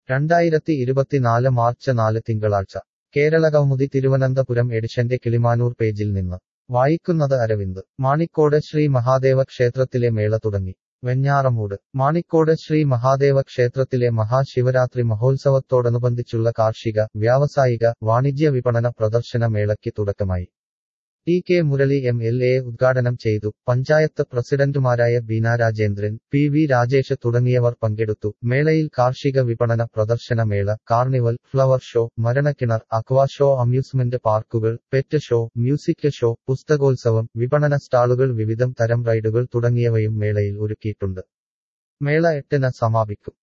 രണ്ടായിരത്തി ഇരുപത്തിനാല് മാർച്ച് നാല് തിങ്കളാഴ്ച കേരളകൗമുദി തിരുവനന്തപുരം എഡിഷന്റെ കിളിമാനൂർ പേജിൽ നിന്ന് വായിക്കുന്നത് അരവിന്ദ് മാണിക്കോട് ശ്രീ മഹാദേവ ക്ഷേത്രത്തിലെ മേള തുടങ്ങി വെഞ്ഞാറമൂട് മാണിക്കോട് ശ്രീ മഹാദേവ ക്ഷേത്രത്തിലെ മഹാശിവരാത്രി മഹോത്സവത്തോടനുബന്ധിച്ചുള്ള കാർഷിക വ്യാവസായിക വാണിജ്യ വിപണന പ്രദർശന മേളയ്ക്ക് തുടക്കമായി T K Murali M L A ഉദ്ഘാടനം ചെയ്തു പഞ്ചായത്ത് പ്രസിഡന്റുമാരായ ബീന രാജേന്ദ്രൻ പി വി രാജേഷ് തുടങ്ങിയവർ പങ്കെടുത്തു മേളയിൽ കാർഷിക വിപണന പ്രദർശന മേള കാർണിവൽ ഫ്ലവർ ഷോ മരണക്കിണർ അക്വാ ഷോ അമ്യൂസ്മെന്റ് പാർക്കുകൾ പെറ്റ് ഷോ മ്യൂസിക് ഷോ പുസ്തകോത്സവം വിപണന സ്റ്റാളുകൾ വിവിധം തരം റൈഡുകൾ തുടങ്ങിയവയും മേളയിൽ ഒരുക്കിയിട്ടുണ്ട് മേള എട്ടിന് സമാപിക്കും